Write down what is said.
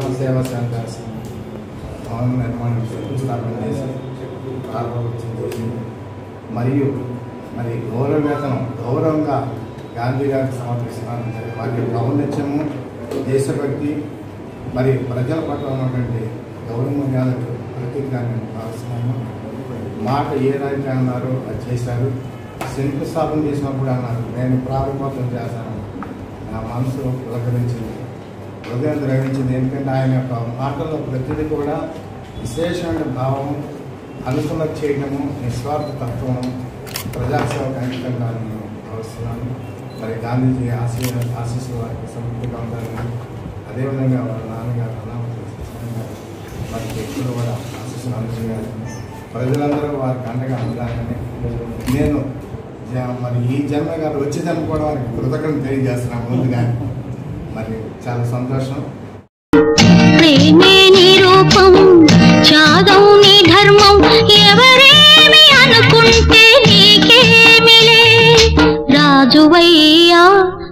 గ్రామ సేవా సెంటర్స్ భవన నిర్మాణం శంకుస్థాపన చేసి ప్రారంభోత్సవం చేసింది మరియు మరి గౌరవ వేతనం గౌరవంగా గాంధీ గారికి సమర్పిస్తున్నాను వారి యొక్క ఔన్నత్యము దేశభక్తి మరి ప్రజల పట్ల ఉన్నటువంటి గౌరవ మర్యాదకు ప్రతీకగా నేను భావిస్తున్నాను మాట ఏ రాజు అన్నారో అది చేశారు శంకుస్థాపన చేసినప్పుడు అన్నారు నేను ప్రారంభోత్సవం చేశాను నా మనసు పులకరించింది హృదయం ద్రవించింది ఎందుకంటే ఆయన యొక్క మాటల్లో ప్రతిదీ కూడా విశేషమైన భావం అనుకున్న చేయడము నిస్వార్థ తత్వం ప్రజాసేవకు అంకితంగా నేను భావిస్తున్నాను మరి గాంధీజీ ఆశయ ఆశీస్సు వారికి సమృద్ధిగా ఉండాలని అదేవిధంగా వాళ్ళ నాన్నగారు అనామతి గారు వారికి ఎప్పుడు కూడా ఆశీస్సులు అందజేయాలి ప్రజలందరూ వారికి అండగా ఉండాలని నేను జ- మరి ఈ జన్మ గారు వచ్చే జన్మ కూడా వారికి కృతజ్ఞత తెలియజేస్తున్నాను ముందుగా మరి చాలా సంతోషం ప్రేమే నీ రూపం త్యాగం నీ ధర్మం ఎవరేమి అనుకుంటే నీకేమిలే రాజువయ్యా